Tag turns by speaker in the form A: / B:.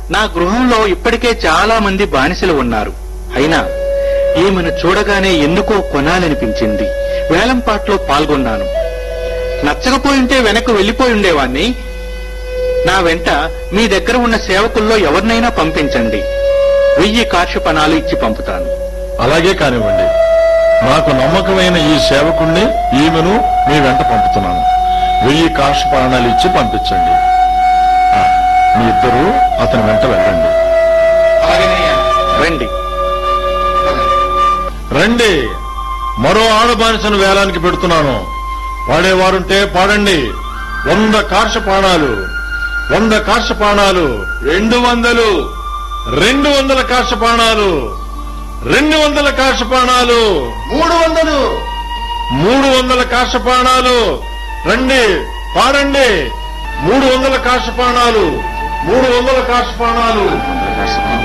A: నా గృహంలో ఇప్పటికే చాలా మంది బానిసలు ఉన్నారు అయినా ఈమెను చూడగానే ఎందుకో కొనాలనిపించింది వేలంపాట్లో పాల్గొన్నాను నచ్చకపోయింటే వెనక్కు వెళ్లిపోయి ఉండేవాణ్ణి నా వెంట మీ దగ్గర ఉన్న సేవకుల్లో ఎవరినైనా పంపించండి వెయ్యి కార్షపణాలు ఇచ్చి పంపుతాను
B: అలాగే కానివ్వండి నాకు నమ్మకమైన ఈ సేవకుణ్ణి ఈమెను మీ వెంట పంపుతున్నాను వెయ్యి కాష ప్రాణాలు ఇచ్చి పంపించండి ఆ, మీ ఇద్దరు అతని వెంట వెళ్ళండి
A: రండి
B: రండి మరో ఆడబానిసను వేలానికి పెడుతున్నాను పాడేవారుంటే పాడండి వంద కార్ష ప్రాణాలు వంద కార్ష ప్రాణాలు రెండు వందలు రెండు వందల కార్ష ప్రాణాలు రెండు వందల కార్ష ప్రాణాలు
C: మూడు వందలు
B: మూడు వందల కార్ష ప్రాణాలు రండి పాడండి మూడు వందల కార్ష ప్రాణాలు మూడు వందల కార్ష ప్రాణాలు